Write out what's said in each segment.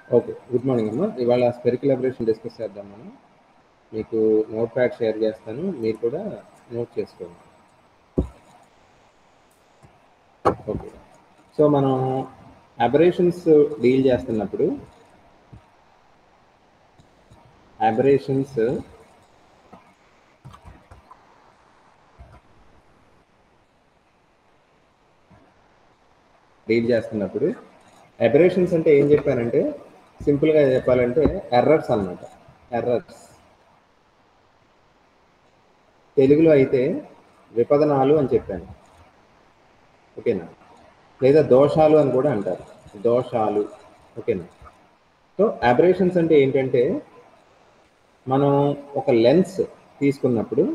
Okay good morning అమ్మా ఇవాళ spherical aberration discuss చేద్దాం మనం మీకు నోట్ ప్యాడ్ షేర్ చేస్తాను మీరు కూడా నోట్ చేసుకోండి ఓకే సో మనం అబరేషన్స్ డీల్ చేస్తున్నప్పుడు అబరేషన్స్ డీల్ చేస్తున్నప్పుడు అబరేషన్స్ అంటే ఏం చెప్పానంటే సింపుల్గా చెప్పాలంటే ఎర్రర్స్ అన్నమాట ఎర్రర్స్ తెలుగులో అయితే విపదనాలు అని చెప్పాను ఓకేనా లేదా దోషాలు అని కూడా అంటారు దోషాలు ఓకేనా సో అబరేషన్స్ అంటే ఏంటంటే మనం ఒక లెన్స్ తీసుకున్నప్పుడు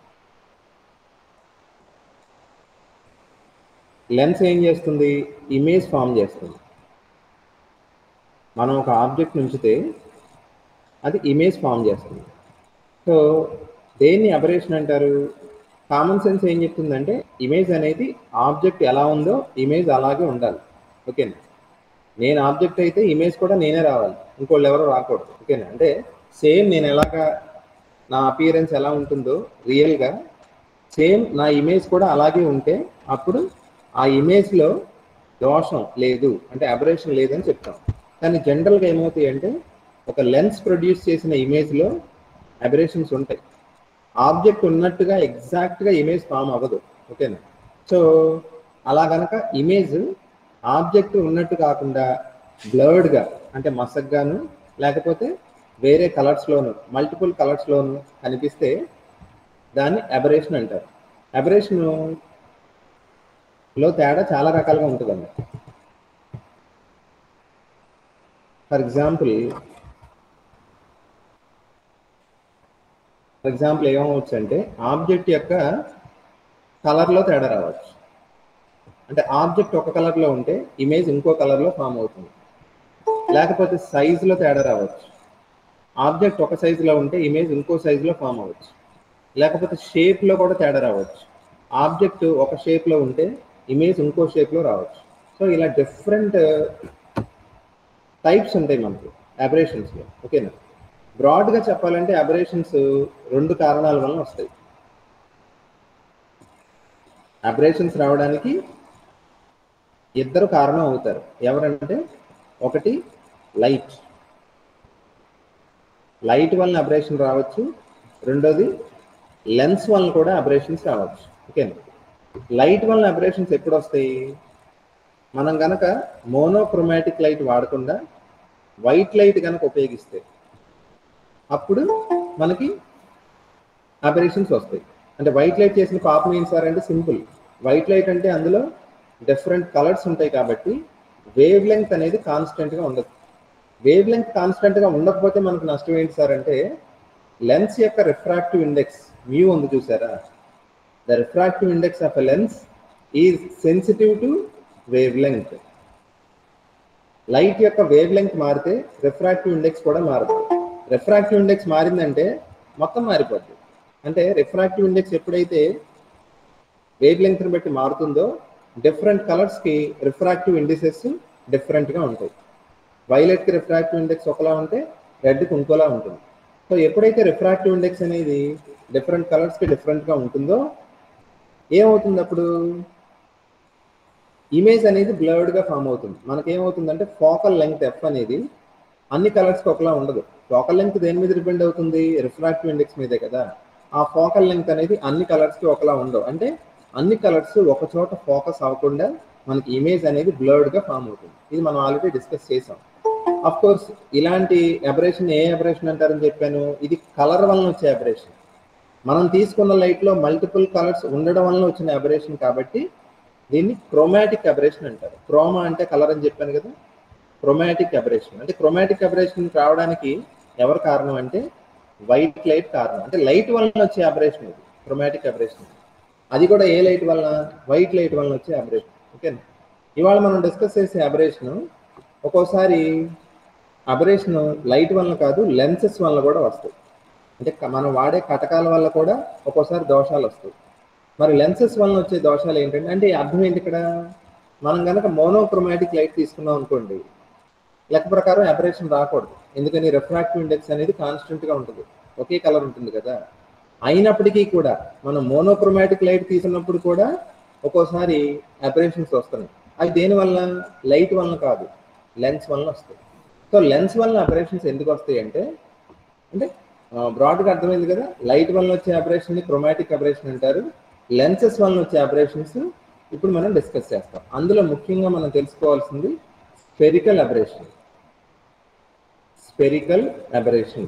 లెన్స్ ఏం చేస్తుంది ఇమేజ్ ఫామ్ చేస్తుంది మనం ఒక ఆబ్జెక్ట్ ఉంచితే అది ఇమేజ్ ఫామ్ చేస్తుంది సో దేన్ని అబరేషన్ అంటారు కామన్ సెన్స్ ఏం చెప్తుందంటే ఇమేజ్ అనేది ఆబ్జెక్ట్ ఎలా ఉందో ఇమేజ్ అలాగే ఉండాలి ఓకేనా నేను ఆబ్జెక్ట్ అయితే ఇమేజ్ కూడా నేనే రావాలి ఇంకోళ్ళు ఎవరు రాకూడదు ఓకేనా అంటే సేమ్ నేను ఎలాగా నా అపియరెన్స్ ఎలా ఉంటుందో రియల్గా సేమ్ నా ఇమేజ్ కూడా అలాగే ఉంటే అప్పుడు ఆ ఇమేజ్లో దోషం లేదు అంటే అబరేషన్ లేదని చెప్తాం కానీ జనరల్గా ఏమవుతాయి అంటే ఒక లెన్స్ ప్రొడ్యూస్ చేసిన ఇమేజ్లో అబరేషన్స్ ఉంటాయి ఆబ్జెక్ట్ ఉన్నట్టుగా ఎగ్జాక్ట్గా ఇమేజ్ ఫామ్ అవ్వదు ఓకేనా సో అలా కనుక ఇమేజ్ ఆబ్జెక్ట్ ఉన్నట్టు కాకుండా బ్లర్డ్గా అంటే మసగ్గాను లేకపోతే వేరే కలర్స్లోను మల్టిపుల్ కలర్స్లోను కనిపిస్తే దాన్ని అబరేషన్ అంటారు అబరేషన్ లో తేడా చాలా రకాలుగా ఉంటుందండి ఫర్ ఎగ్జాంపుల్ ఫర్ ఎగ్జాంపుల్ ఏమవచ్చు అంటే ఆబ్జెక్ట్ యొక్క కలర్లో తేడా రావచ్చు అంటే ఆబ్జెక్ట్ ఒక కలర్లో ఉంటే ఇమేజ్ ఇంకో కలర్లో ఫామ్ అవుతుంది లేకపోతే సైజులో తేడా రావచ్చు ఆబ్జెక్ట్ ఒక సైజులో ఉంటే ఇమేజ్ ఇంకో సైజులో ఫామ్ అవ్వచ్చు లేకపోతే షేప్లో కూడా తేడా రావచ్చు ఆబ్జెక్ట్ ఒక షేప్లో ఉంటే ఇమేజ్ ఇంకో షేప్లో రావచ్చు సో ఇలా డిఫరెంట్ టైప్స్ ఉంటాయి మనకి అబరేషన్స్లో ఓకేనా బ్రాడ్గా చెప్పాలంటే అబరేషన్స్ రెండు కారణాల వలన వస్తాయి అబరేషన్స్ రావడానికి ఇద్దరు కారణం అవుతారు ఎవరంటే ఒకటి లైట్ లైట్ వలన అబరేషన్ రావచ్చు రెండోది లెన్స్ వలన కూడా అబరేషన్స్ రావచ్చు ఓకేనా లైట్ వలన అబరేషన్స్ ఎప్పుడు వస్తాయి మనం కనుక మోనోక్రోమాటిక్ లైట్ వాడకుండా వైట్ లైట్ కనుక ఉపయోగిస్తే అప్పుడు మనకి అబరేషన్స్ వస్తాయి అంటే వైట్ లైట్ చేసిన పాపం ఏం సార్ అంటే సింపుల్ వైట్ లైట్ అంటే అందులో డిఫరెంట్ కలర్స్ ఉంటాయి కాబట్టి వేవ్ లెంగ్త్ అనేది కాన్స్టెంట్గా ఉండదు వేవ్ లెంగ్త్ కాన్స్టెంట్గా ఉండకపోతే మనకు నష్టం ఏంటి సార్ అంటే లెన్స్ యొక్క రిఫ్రాక్టివ్ ఇండెక్స్ మ్యూ ఉంది చూసారా the refractive index of a lens is sensitive to wavelength light యొక్క వేవ్ లెంగ్త్ మారితే రిఫ్రాక్టివ్ ఇండెక్స్ కూడా మారుతుంది రిఫ్రాక్టివ్ ఇండెక్స్ మారిందంటే మొత్తం మారిపోద్ది అంటే రిఫ్రాక్టివ్ ఇండెక్స్ ఎప్పుడైతే వేవ్ లెంగ్త్ని బట్టి మారుతుందో డిఫరెంట్ కలర్స్కి రిఫ్రాక్టివ్ ఇండిసెస్ డిఫరెంట్గా ఉంటాయి వైలెట్కి రిఫ్రాక్టివ్ ఇండెక్స్ ఒకలా ఉంటే రెడ్కి ఇంకోలా ఉంటుంది సో ఎప్పుడైతే రిఫ్రాక్టివ్ ఇండెక్స్ అనేది డిఫరెంట్ కలర్స్కి డిఫరెంట్గా ఉంటుందో ఏమవుతుంది అప్పుడు ఇమేజ్ అనేది బ్లర్డ్గా ఫామ్ అవుతుంది మనకేమవుతుందంటే ఫోకల్ లెంగ్త్ ఎఫ్ అనేది అన్ని కలర్స్కి ఒకలా ఉండదు ఫోకల్ లెంగ్త్ దేని మీద డిపెండ్ అవుతుంది రిఫ్రాక్టివ్ ఇండెక్స్ మీదే కదా ఆ ఫోకల్ లెంగ్త్ అనేది అన్ని కలర్స్కి ఒకలా ఉండవు అంటే అన్ని కలర్స్ ఒక చోట ఫోకస్ అవ్వకుండా మనకి ఇమేజ్ అనేది బ్లర్డ్గా ఫామ్ అవుతుంది ఇది మనం ఆల్రెడీ డిస్కస్ చేసాం అఫ్ కోర్స్ ఇలాంటి అబరేషన్ ఏ అబరేషన్ అంటారని చెప్పాను ఇది కలర్ వలన వచ్చే అబరేషన్ మనం తీసుకున్న లైట్లో మల్టిపుల్ కలర్స్ ఉండడం వలన వచ్చిన అబరేషన్ కాబట్టి దీన్ని క్రోమాటిక్ అబరేషన్ అంటారు క్రోమా అంటే కలర్ అని చెప్పాను కదా క్రోమాటిక్ అబరేషన్ అంటే క్రోమాటిక్ అబరేషన్ రావడానికి ఎవరు కారణం అంటే వైట్ లైట్ కారణం అంటే లైట్ వలన వచ్చే అబరేషన్ ఇది క్రోమాటిక్ అబరేషన్ అది కూడా ఏ లైట్ వలన వైట్ లైట్ వలన వచ్చే అబరేషన్ ఓకేనా ఇవాళ మనం డిస్కస్ చేసే అబరేషన్ ఒక్కోసారి అబరేషన్ లైట్ వలన కాదు లెన్సెస్ వలన కూడా వస్తాయి అంటే మనం వాడే కటకాల వల్ల కూడా ఒక్కోసారి దోషాలు వస్తాయి మరి లెన్సెస్ వలన వచ్చే దోషాలు ఏంటంటే అంటే అర్థం ఏంటి ఇక్కడ మనం కనుక మోనోక్రోమాటిక్ లైట్ తీసుకున్నాం అనుకోండి లెక్క ప్రకారం అబరేషన్ రాకూడదు ఎందుకని రిఫ్రాక్టివ్ ఇండెక్స్ అనేది కాన్స్టెంట్ గా ఉంటుంది ఒకే కలర్ ఉంటుంది కదా అయినప్పటికీ కూడా మనం మోనోక్రోమాటిక్ లైట్ తీసినప్పుడు కూడా ఒక్కోసారి అబరేషన్స్ వస్తున్నాయి అవి దేని వల్ల లైట్ వలన కాదు లెన్స్ వలన వస్తాయి సో లెన్స్ వలన అబరేషన్స్ ఎందుకు వస్తాయి అంటే అంటే బ్రాడ్గా అర్థమైంది కదా లైట్ వలన వచ్చే అబరేషన్ ని క్రోమాటిక్ అబరేషన్ అంటారు లెన్సెస్ వలన వచ్చే అబరేషన్స్ ఇప్పుడు మనం డిస్కస్ చేస్తాం అందులో ముఖ్యంగా మనం తెలుసుకోవాల్సింది spherical aberration spherical aberration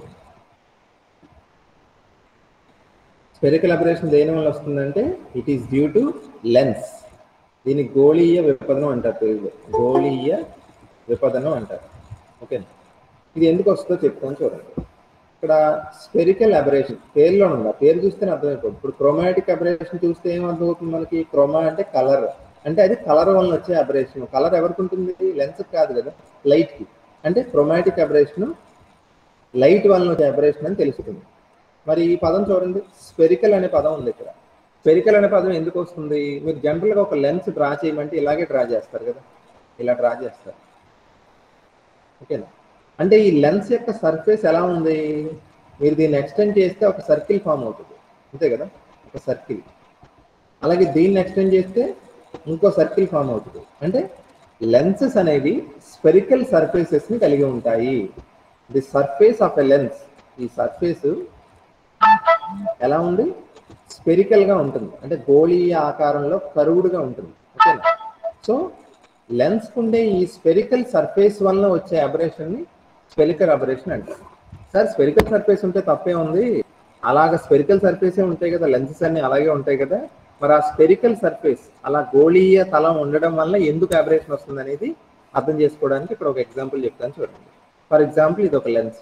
spherical aberration దేని వల్ల వస్తుందంటే it is due to lens దీన్ని గోళీయ విపదనం అంటారు తెలుగులో గోళీయ విపదనం అంటారు ఓకే ఇది ఎందుకు వస్తుందో చెప్తాను చూడండి ఇక్కడ స్పెరికల్ అబరేషన్ పేరులో ఉందా పేరు చూస్తేనే అర్థమైపోతుంది ఇప్పుడు క్రోమాటిక్ అబరేషన్ చూస్తే ఏం అర్థమవుతుంది మనకి క్రోమా అంటే కలర్ అంటే అది కలర్ వలన వచ్చే అబరేషన్ కలర్ ఎవరికి ఉంటుంది లెన్స్ కాదు కదా లైట్ కి అంటే క్రోమాటిక్ అబరేషన్ లైట్ వలన వచ్చే అబరేషన్ అని తెలుస్తుంది మరి ఈ పదం చూడండి స్పెరికల్ అనే పదం ఉంది ఇక్కడ స్పెరికల్ అనే పదం ఎందుకు వస్తుంది మీరు జనరల్గా ఒక లెన్స్ డ్రా చేయమంటే ఇలాగే డ్రా చేస్తారు కదా ఇలా డ్రా చేస్తారు ఓకేనా అంటే ఈ లెన్స్ యొక్క సర్ఫేస్ ఎలా ఉంది మీరు దీన్ని ఎక్స్టెండ్ చేస్తే ఒక సర్కిల్ ఫామ్ అవుతుంది అంతే కదా ఒక సర్కిల్ అలాగే దీన్ని ఎక్స్టెండ్ చేస్తే ఇంకో సర్కిల్ ఫామ్ అవుతుంది అంటే లెన్సెస్ అనేవి స్పెరికల్ సర్ఫేసెస్ ని కలిగి ఉంటాయి the surface of a lens ఈ సర్ఫేస్ ఎలా ఉంది స్పెరికల్ గా ఉంటుంది అంటే గోళీయ ఆకారంలో కరువుడుగా ఉంటుంది ఓకేనా సో లెన్స్ ఉండే ఈ స్పెరికల్ సర్ఫేస్ వలన వచ్చే అబరేషన్ ని స్పెరికల్ అబరేషన్ అంటారు సార్ స్పెరికల్ సర్ఫేస్ ఉంటే తప్పే ఉంది అలాగ స్పెరికల్ సర్ఫేసే ఉంటాయి కదా లెన్సెస్ అన్ని అలాగే ఉంటాయి కదా మరి ఆ స్పెరికల్ సర్ఫేస్ అలా గోళీయ తలం ఉండడం వల్ల ఎందుకు అబరేషన్ వస్తుంది అనేది అర్థం చేసుకోవడానికి ఇక్కడ ఒక ఎగ్జాంపుల్ చెప్తాను చూడండి ఫర్ ఎగ్జాంపుల్ ఇది ఒక లెన్స్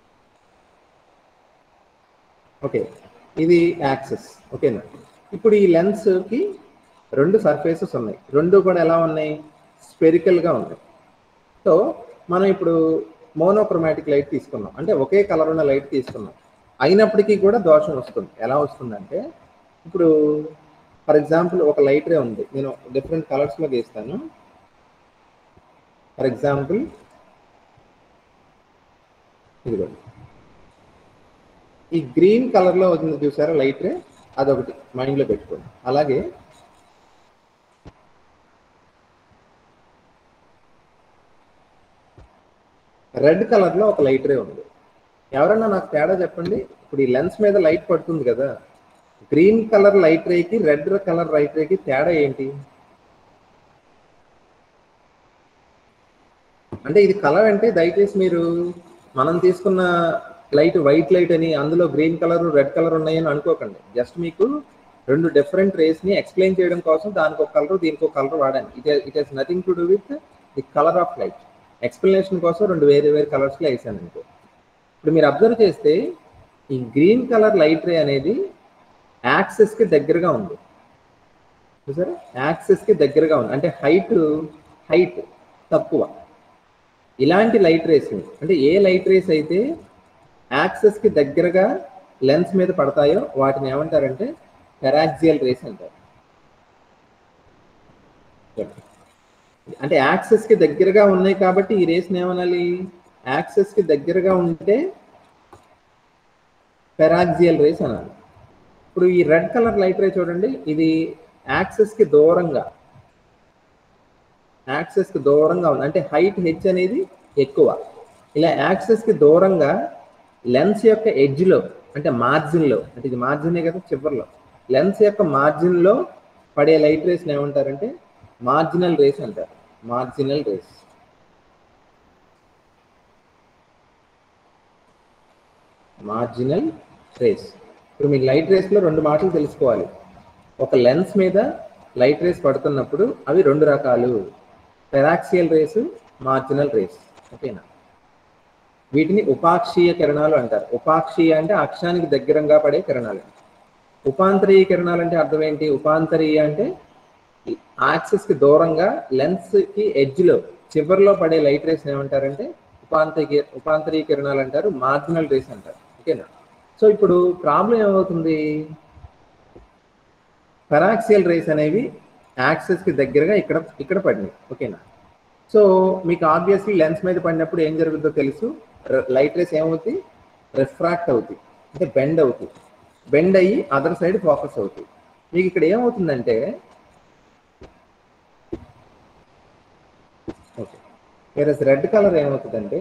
ఓకే ఇది యాక్సెస్ ఓకేనా ఇప్పుడు ఈ లెన్స్ కి రెండు సర్ఫేసెస్ ఉన్నాయి రెండు కూడా ఎలా ఉన్నాయి స్పెరికల్ గా ఉన్నాయి సో మనం ఇప్పుడు మోనోక్రోమాటిక్ లైట్ తీసుకున్నాం అంటే ఒకే కలర్ ఉన్న లైట్ తీసుకున్నాం అయినప్పటికీ కూడా దోషం వస్తుంది ఎలా వస్తుందంటే ఇప్పుడు ఫర్ ఎగ్జాంపుల్ ఒక లైట్ రే ఉంది నేను డిఫరెంట్ కలర్స్ లో గీస్తాను ఫర్ ఎగ్జాంపుల్ ఇదిగోండి ఈ గ్రీన్ కలర్ లో వచ్చింది చూసారా లైట్ రే అదొకటి మైండ్ లో పెట్టుకోండి అలాగే రెడ్ కలర్ లో ఒక లైట్ రే ఉంది ఎవరన్నా నాకు తేడా చెప్పండి ఇప్పుడు ఈ లెన్స్ మీద లైట్ పడుతుంది కదా గ్రీన్ కలర్ లైట్ రేకి రెడ్ కలర్ లైట్ రేకి తేడా ఏంటి అంటే ఇది కలర్ అంటే దయచేసి మీరు మనం తీసుకున్న లైట్ వైట్ లైట్ అని అందులో గ్రీన్ కలర్ రెడ్ కలర్ ఉన్నాయని అనుకోకండి జస్ట్ మీకు రెండు డిఫరెంట్ రేస్ ని ఎక్స్ప్లెయిన్ చేయడం కోసం దానికి ఒక కలర్ దీనికి ఒక కలర్ వాడాను it it has nothing to do with the colour of light explanation కోసం రెండు వేరే వేరే కలర్స్ లో వేసాను అనుకో ఇప్పుడు మీరు అబ్జర్వ్ చేస్తే ఈ గ్రీన్ కలర్ లైట్ రే అనేది యాక్సెస్ కి దగ్గరగా ఉంది చూసారా యాక్సెస్ కి దగ్గరగా ఉంది అంటే హైట్ హైట్ తక్కువ ఇలాంటి లైట్ రేస్ అంటే ఏ లైట్ రేస్ అయితే యాక్సెస్ కి దగ్గరగా లెన్స్ మీద పడతాయో వాటిని ఏమంటారంటే పెరాక్సియల్ రేస్ అంటారు అంటే యాక్సెస్ కి దగ్గరగా ఉన్నాయి కాబట్టి ఈ రేస్ ఏమనాలి యాక్సెస్ కి దగ్గరగా ఉంటే పెరాక్సియల్ రేస్ అనాలి ఇప్పుడు ఈ రెడ్ కలర్ లైట్ రే చూడండి ఇది యాక్సెస్ కి దూరంగా యాక్సెస్ కి దూరంగా ఉంది అంటే హైట్ హెచ్ అనేది ఎక్కువ ఇలా యాక్సెస్ కి దూరంగా లెన్స్ యొక్క ఎడ్జ్ లో అంటే మార్జిన్ లో అంటే ఇది మార్జినే కదా చివరిలో లెన్స్ యొక్క మార్జిన్ లో పడే లైట్ రేస్ ఏమంటారంటే మార్జినల్ రేస్ అంటారు మార్జినల్ రేస్ మార్జినల్ రేస్ ఇప్పుడు మీకు లైట్ రేస్ లో రెండు మాటలు తెలుసుకోవాలి ఒక లెన్స్ మీద లైట్ రేస్ పడుతున్నప్పుడు అవి రెండు రకాలు పెరాక్సియల్ రేసు మార్జినల్ రేస్ ఓకేనా వీటిని ఉపాక్షీయ కిరణాలు అంటారు ఉపాక్షీయ అంటే అక్షానికి దగ్గరంగా పడే కిరణాలు ఉపాంతరీయ కిరణాలు అంటే అర్థం ఏంటి ఉపాంతరీయ అంటే యాక్సిస్ కి దూరంగా లెన్స్ కి ఎడ్జ్ లో చివరిలో పడే లైట్ రేస్ ఏమంటారంటే ఉపాంతరీయ ఉపాంతరీయ కిరణాలు అంటారు మార్జినల్ రేస్ అంటారు ఓకేనా సో ఇప్పుడు ప్రాబ్లం ఏమవుతుంది పెరాక్సియల్ రేస్ అనేవి యాక్సెస్ కి దగ్గరగా ఇక్కడ ఇక్కడ పడినాయి ఓకేనా సో మీకు ఆబ్వియస్లీ లెన్స్ మీద పడినప్పుడు ఏం జరుగుతుందో తెలుసు లైట్ రేస్ ఏమవుతుంది రిఫ్రాక్ట్ అవుతుంది అంటే బెండ్ అవుతుంది బెండ్ అయ్యి అదర్ సైడ్ ఫోకస్ అవుతుంది మీకు ఇక్కడ ఏమవుతుందంటే ఓకే వేరే రెడ్ కలర్ ఏమవుతుందంటే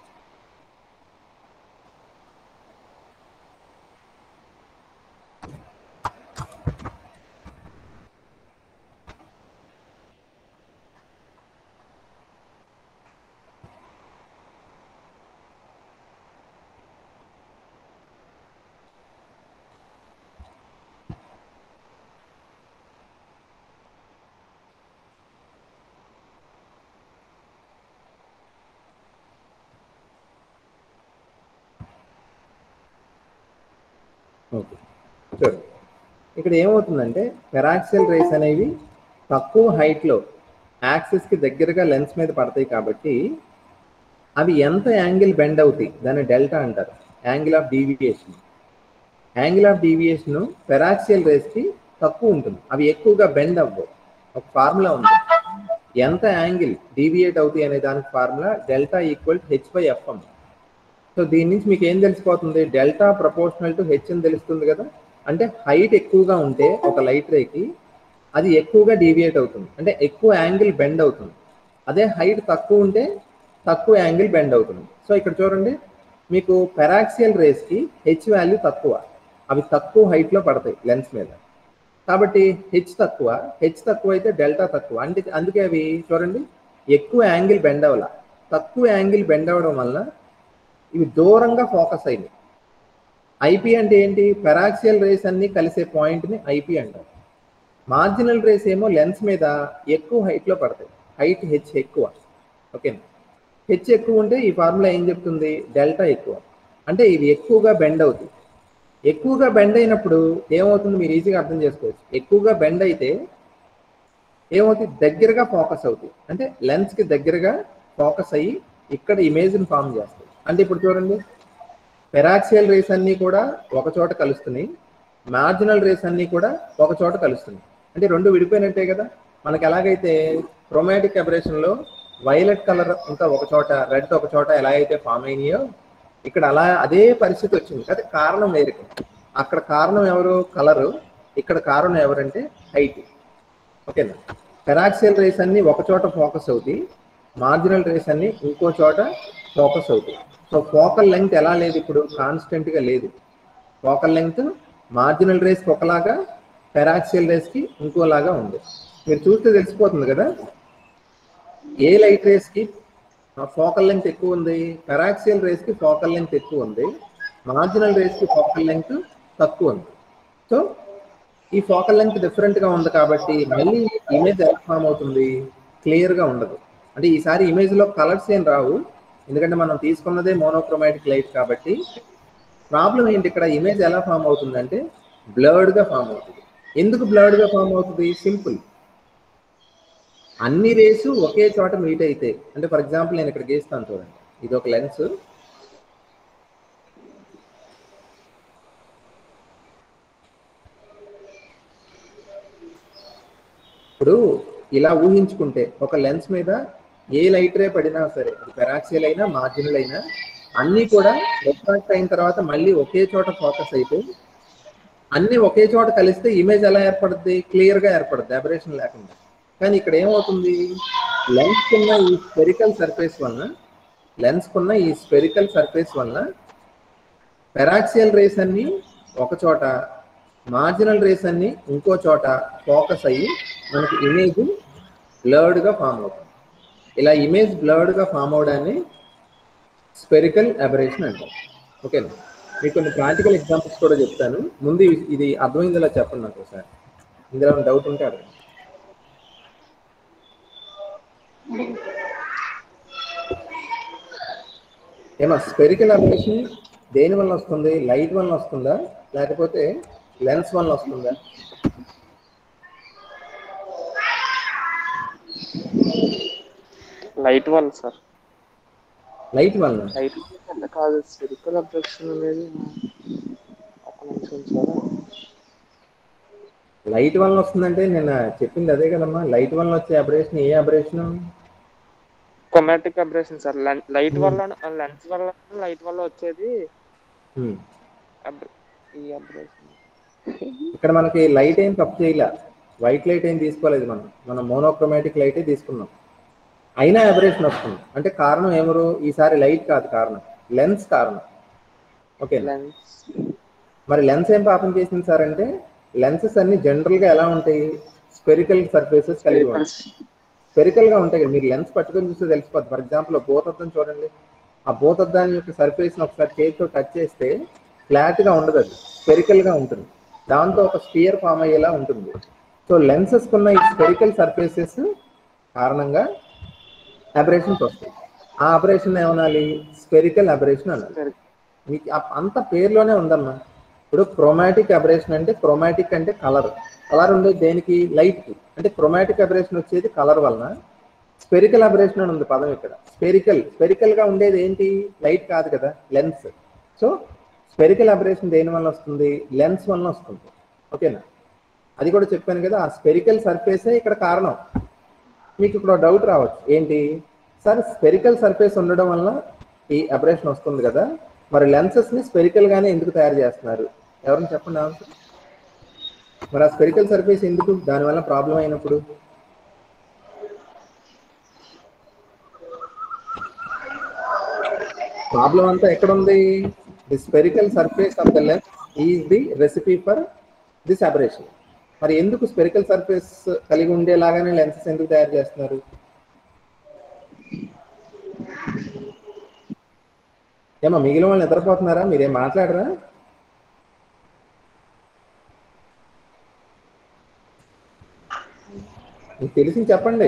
ఓకే చూడండి ఇక్కడ ఏమవుతుందంటే పెరాక్సిల్ రేస్ అనేవి తక్కువ హైట్లో యాక్సిస్కి దగ్గరగా లెన్స్ మీద పడతాయి కాబట్టి అవి ఎంత యాంగిల్ బెండ్ అవుతాయి దాన్ని డెల్టా అంటారు angle of deviation angle of deviation paraxial రేస్కి తక్కువ ఉంటుంది అవి ఎక్కువగా బెండ్ అవ్వవు ఒక ఫార్ములా ఉంది ఎంత యాంగిల్ డీవియేట్ అవుతాయి అనే దానికి formula delta equal H by FM so దీని నుంచి మీకు ఏం తెలిసిపోతుంది డెల్టా ప్రపోర్షనల్ టు హెచ్ అని తెలుస్తుంది కదా అంటే హైట్ ఎక్కువగా ఉంటే ఒక లైట్ రేకి అది ఎక్కువగా డీవియేట్ అవుతుంది అంటే ఎక్కువ యాంగిల్ బెండ్ అవుతుంది అదే హైట్ తక్కువ ఉంటే తక్కువ యాంగిల్ బెండ్ అవుతుంది సో ఇక్కడ చూడండి మీకు పెరాక్సియల్ రేస్కి హెచ్ వాల్యూ తక్కువ అవి తక్కువ హైట్లో పడతాయి లెన్స్ మీద కాబట్టి హెచ్ తక్కువ హెచ్ తక్కువ అయితే డెల్టా తక్కువ అంటే అందుకే అవి చూడండి ఎక్కువ యాంగిల్ బెండ్ అవ్వాల తక్కువ యాంగిల్ బెండ్ అవ్వడం వల్ల ఇవి దూరంగా ఫోకస్ అయింది ఐపీ అంటే ఏంటి పెరాక్సియల్ రేస్ అన్ని కలిసే పాయింట్ని ఐపీ అంటారు మార్జినల్ రేస్ ఏమో లెన్స్ మీద ఎక్కువ హైట్లో పడతాయి హైట్ హెచ్ ఎక్కువ ఓకేనా హెచ్ ఎక్కువ ఉంటే ఈ ఫార్ములా ఏం చెప్తుంది డెల్టా ఎక్కువ అంటే ఇవి ఎక్కువగా బెండ్ అవుతాయి ఎక్కువగా బెండ్ అయినప్పుడు ఏమవుతుంది మీరు ఈజీగా అర్థం చేసుకోవచ్చు ఎక్కువగా బెండ్ అయితే ఏమవుతుంది దగ్గరగా ఫోకస్ అవుతుంది అంటే లెన్స్కి దగ్గరగా ఫోకస్ అయ్యి ఇక్కడ ఇమేజ్ని ఫామ్ చేస్తాయి అంటే ఇప్పుడు చూడండి పెరాక్సియల్ రేస్ అన్నీ కూడా ఒక చోట కలుస్తున్నాయి మార్జినల్ రేస్ అన్నీ కూడా ఒక చోట కలుస్తున్నాయి అంటే రెండు విడిపోయినట్టే కదా మనకి ఎలాగైతే క్రోమాటిక్ అబరేషన్లో వైలెట్ కలర్ ఇంకా ఒక చోట రెడ్ ఒక చోట ఎలా అయితే ఫామ్ అయినాయో ఇక్కడ అలా అదే పరిస్థితి వచ్చింది అయితే కారణం వేరు అక్కడ కారణం ఎవరు కలరు ఇక్కడ కారణం ఎవరంటే హైట్ ఓకేనా పెరాక్సియల్ రేస్ అన్ని ఒక చోట ఫోకస్ అవుతాయి మార్జినల్ రేస్ అన్ని ఇంకో చోట ఫోకస్ అవుతాయి సో ఫోకల్ లెంగ్త్ ఎలా లేదు ఇప్పుడు కాన్స్టెంట్గా లేదు ఫోకల్ లెంగ్త్ మార్జినల్ రేస్కి ఒకలాగా పెరాక్సియల్ రేస్కి ఇంకోలాగా ఉంది మీరు చూస్తే తెలిసిపోతుంది కదా ఏ లైట్ రేస్కి ఫోకల్ లెంగ్త్ ఎక్కువ ఉంది పెరాక్సియల్ రేస్కి ఫోకల్ లెంగ్త్ ఎక్కువ ఉంది మార్జినల్ రేస్కి ఫోకల్ లెంగ్త్ తక్కువ ఉంది సో ఈ ఫోకల్ లెంగ్త్ డిఫరెంట్గా ఉంది కాబట్టి మళ్ళీ ఇమేజ్ ఎలా ఫామ్ అవుతుంది క్లియర్గా ఉండదు అంటే ఈసారి ఇమేజ్లో కలర్స్ ఏం రావు ఎందుకంటే మనం తీసుకున్నదే మోనోక్రోమాటిక్ లైట్ కాబట్టి ప్రాబ్లం ఏంటి ఇక్కడ ఇమేజ్ ఎలా ఫామ్ అవుతుంది అంటే బ్లర్డ్గా ఫామ్ అవుతుంది ఎందుకు బ్లర్డ్గా ఫామ్ అవుతుంది సింపుల్ అన్ని రేసు ఒకే చోట మీట్ అయితే అంటే ఫర్ ఎగ్జాంపుల్ నేను ఇక్కడ గీస్తాను చూడండి ఇది ఒక లెన్స్ ఇప్పుడు ఇలా ఊహించుకుంటే ఒక లెన్స్ మీద ఏ లైట్ రే పడినా సరే పెరాక్సియల్ అయినా మార్జినల్ అయినా అన్నీ కూడా రిఫ్రాక్ట్ అయిన తర్వాత మళ్ళీ ఒకే చోట ఫోకస్ అయితే అన్ని ఒకే చోట కలిస్తే ఇమేజ్ ఎలా ఏర్పడుద్ది క్లియర్గా ఏర్పడుద్ది అబరేషన్ లేకుండా కానీ ఇక్కడ ఏమవుతుంది లెన్స్ కున్న ఈ స్పెరికల్ సర్ఫేస్ వలన లెన్స్ కున్న ఈ స్పెరికల్ సర్ఫేస్ వలన పెరాక్సియల్ రేస్ అన్ని ఒక చోట మార్జినల్ రేస్ అన్ని ఇంకో చోట ఫోకస్ అయ్యి మనకి ఇమేజ్ బ్లర్డ్గా ఫామ్ అవుతుంది ఇలా ఇమేజ్ బ్లర్డ్గా ఫామ్ అవడాన్ని స్పెరికల్ అబరేషన్ అంటారు ఓకేనా మీకు కొన్ని ప్రాక్టికల్ ఎగ్జాంపుల్స్ కూడా చెప్తాను ముందు ఇవి- ఇది అర్థమైందిలా చెప్పండి నాకు ఒకసారి ఇందులో డౌట్ ఉంటే అడగండి ఏమో స్పెరికల్ అబరేషన్ దేని వల్ల వస్తుంది లైట్ వల్ల వస్తుందా లేకపోతే లెన్స్ వల్ల వస్తుందా లైట్ వల్ల సార్ లైట్ వల్ల లైట్ వల్ల కాదు స్పెరికల్ అబ్జెక్షన్ అనేది ఒక నిమిషం సార్ లైట్ వల్ల వస్తుందంటే నేను చెప్పింది అదే కదమ్మా లైట్ వల్ల వచ్చే అబరేషన్ ఏ aberration chromatic aberration sir light Hmm. వల్ల లెన్స్ వల్ల లైట్ వల్ల వచ్చేది ఉమ్. abr- ఈ అబ్రేషన్ ఇక్కడ మనకి లైట్ ఏం తప్పు చేయలే వైట్ లైట్ ఏం తీసుకోలేదు మనం మనం మోనోక్రోమాటిక్ లైటే తీసుకున్నాం అయినా అబరేషన్ వస్తుంది అంటే కారణం ఎవరు ఈసారి లైట్ కాదు కారణం లెన్స్ కారణం ఓకే లెన్స్ మరి లెన్స్ ఏం పాపం చేసింది సార్ అంటే లెన్సెస్ అన్ని జనరల్ గా ఎలా ఉంటాయి స్పెరికల్ సర్ఫేసెస్ కలిగి ఉంటాయి స్పెరికల్ గా ఉంటాయి కదా మీరు లెన్స్ పట్టుకొని చూస్తే తెలిసిపోద్ది ఫర్ ఎగ్జాంపుల్ భూతద్దం చూడండి ఆ భూతద్దాని యొక్క సర్ఫేస్ ఒకసారి చేతితో టచ్ చేస్తే ఫ్లాట్ గా ఉండదు అది స్పెరికల్ గా ఉంటుంది దాంతో ఒక స్పియర్ ఫామ్ అయ్యేలా ఉంటుంది సో లెన్సెస్ కున్న ఈ స్పెరికల్ సర్ఫేసెస్ కారణంగా అబరేషన్స్ వస్తాయి ఆ అబరేషన్ ఏమనాలి స్పెరికల్ అబరేషన్ అనాలి మీకు ఆ- అంత పేరులోనే ఉందమ్మా ఇప్పుడు క్రోమాటిక్ అబరేషన్ అంటే క్రోమాటిక్ అంటే కలర్ కలర్ ఉండేది దేనికి లైట్ కి అంటే క్రోమాటిక్ అబరేషన్ వచ్చేది కలర్ వలన స్పెరికల్ అబరేషన్ అని ఉంది పదం ఇక్కడ స్పెరికల్ స్పెరికల్ గా ఉండేది ఏంటి లైట్ కాదు కదా లెన్స్ సో స్పెరికల్ అబరేషన్ దేని వల్ల వస్తుంది లెన్స్ వలన వస్తుంది ఓకేనా అది కూడా చెప్పాను కదా ఆ స్పెరికల్ సర్ఫేసే ఇక్కడ కారణం మీకు ఇక్కడ డౌట్ రావచ్చు ఏంటి సార్ స్పెరికల్ సర్ఫేస్ ఉండడం వల్ల ఈ అబరేషన్ వస్తుంది కదా మరి లెన్సెస్ ని స్పెరికల్ గానే ఎందుకు తయారు చేస్తున్నారు ఎవరైనా చెప్పండి ఆన్సర్ మరి ఆ స్పెరికల్ సర్ఫేస్ ఎందుకు దానివల్ల ప్రాబ్లం అయినప్పుడు ప్రాబ్లం అంతా ఎక్కడ ఉంది the spherical surface of the lens is the recipe for this aberration మరి ఎందుకు స్పెరికల్ సర్ఫేస్ కలిగి ఉండేలాగానే లెన్సెస్ ఎందుకు తయారు చేస్తున్నారు ఏమో మిగిలిన వాళ్ళు నిద్రపోతున్నారా మీరేం మాట్లాడరా మీకు తెలిసి చెప్పండి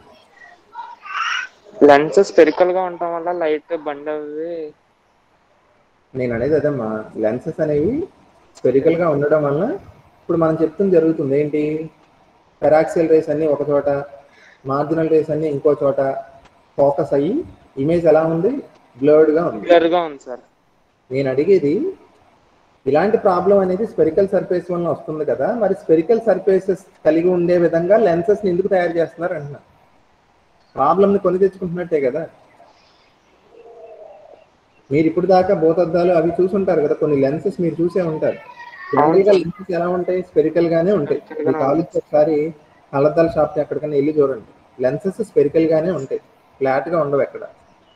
లెన్స్ స్పెరికల్ గా ఉండటం వల్ల లైట్ బండ్ అవి నేను అనేది అదమ్మా లెన్సెస్ అనేవి స్పెరికల్ గా ఉండడం వల్ల ఇప్పుడు మనం చెప్తుంది జరుగుతుంది ఏంటి పెరాక్సియల్ రేస్ అన్ని ఒక చోట మార్జినల్ రేస్ అన్ని ఇంకో చోట ఫోకస్ అయ్యి ఇమేజ్ ఎలా ఉంది బ్లర్డ్ గా ఉంది క్లియర్ గా ఉంది సార్ నేను అడిగేది ఇలాంటి ప్రాబ్లం అనేది స్పెరికల్ సర్ఫేస్ వల్ల వస్తుంది కదా మరి స్పెరికల్ సర్ఫేసెస్ కలిగి ఉండే విధంగా లెన్సెస్ ని ఎందుకు తయారు చేస్తున్నారు అంటున్నా ప్రాబ్లమ్ ని కొని తెచ్చుకుంటున్నట్టే కదా మీరు ఇప్పుడు దాకా భూతద్దాలు అవి చూసుంటారు కదా కొన్ని లెన్సెస్ మీరు చూసే ఉంటారు జనరల్ గా లెన్సెస్ ఎలా ఉంటాయి స్పెరికల్ గానే ఉంటాయి Spherical మీకు గానే కావాలంటే ఒకసారి కళ్ళద్దాల షాప్ ఎక్కడికైనా వెళ్ళి చూడండి లెన్సెస్ స్పెరికల్ గానే ఉంటాయి ఫ్లాట్ గా ఉండవు ఎక్కడ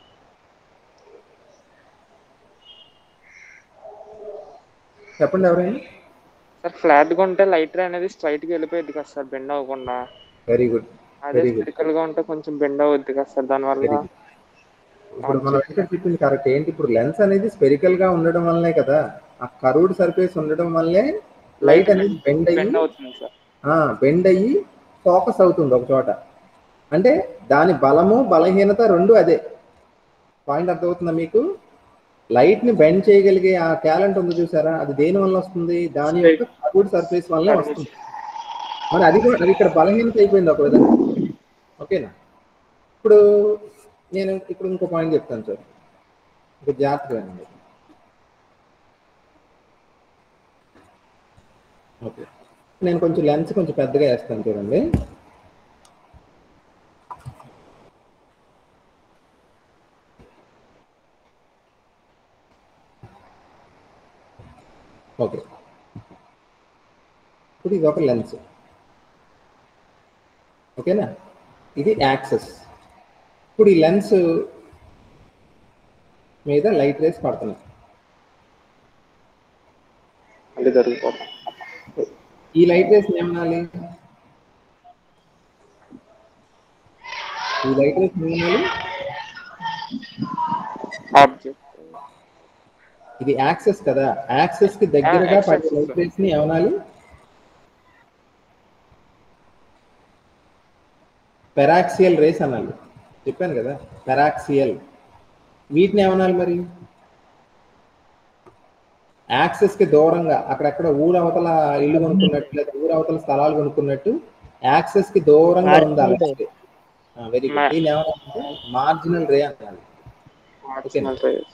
చెప్పండి ఎవరైనా సార్ ఫ్లాట్ గా ఉంటే లైట్ రే అనేది స్ట్రైట్ గా వెళ్ళిపోయింది కదా సార్ బెండ్ అవ్వకుండా వెరీ గుడ్ అదే Very good. స్పెరికల్ గా ఉంటే కొంచెం బెండ్ అవుద్ది కదా సార్ దానివల్ల Very good. ఇప్పుడు మన వెంకట చెప్పింది కరెక్ట్ ఏంటి ఇప్పుడు లెన్స్ అనేది స్పెరికల్ గా ఉండడం వల్లనే కదా ఆ కర్వ్డ్ సర్ఫేస్ ఉండడం వల్లే లైట్ అనేది బెండ్ అయ్యి బెండ్ అవుతుంది సార్ బెండ్ అయ్యి ఫోకస్ అవుతుంది ఒక చోట అంటే దాని బలము బలహీనత రెండు అదే పాయింట్ అర్థమవుతుందా మీకు లైట్ ని బెండ్ చేయగలిగే ఆ టాలెంట్ ఉంది చూసారా అది దేని వల్ల వస్తుంది దాని యొక్క కర్వ్డ్ సర్ఫేస్ వల్లనే వస్తుంది మరి అది కూడా అది ఇక్కడ బలహీనత అయిపోయింది ఒక విధంగా ఓకేనా ఇప్పుడు నేను ఇప్పుడు ఇంకో పాయింట్ చెప్తాను సార్ ఇప్పుడు జాగ్రత్తగా వినండి. ఓకే నేను కొంచెం లెన్స్ కొంచెం పెద్దగా వేస్తాను చూడండి ఓకే ఇప్పుడు ఇది ఒక లెన్స్ ఓకేనా ఇది యాక్సెస్ ఇప్పుడు ఈ లెన్స్ మీద లైట్ రేస్ పడుతున్నాయి అది జరిగిపోతుంది ఈ లైట్ రేస్ ఏమనాలి ఈ లైట్ రేస్ ఏమనాలి ఆబ్జెక్ట్ ఇది యాక్సెస్ కదా యాక్సెస్ కి దగ్గరగా Ah, పడే axis. లైట్ రేస్ ని ఏమనాలి పెరాక్సియల్ రేస్ అనాలి చెప్పాను కదా పెరాక్సియల్ వీటిని ఏమనాలి మరి యాక్సెస్ కి దూరంగా అక్కడెక్కడ ఊరవతల ఇల్లు కొనుక్కున్నట్టు లేదా ఊరవతల స్థలాలు కొనుక్కున్నట్టు యాక్సెస్ కి దూరంగా ఉండాలి వెరీ గుడ్ Ma- దీన్ని ఏమనాలంటే మార్జినల్ రే అనాలి మార్జినల్ రేస్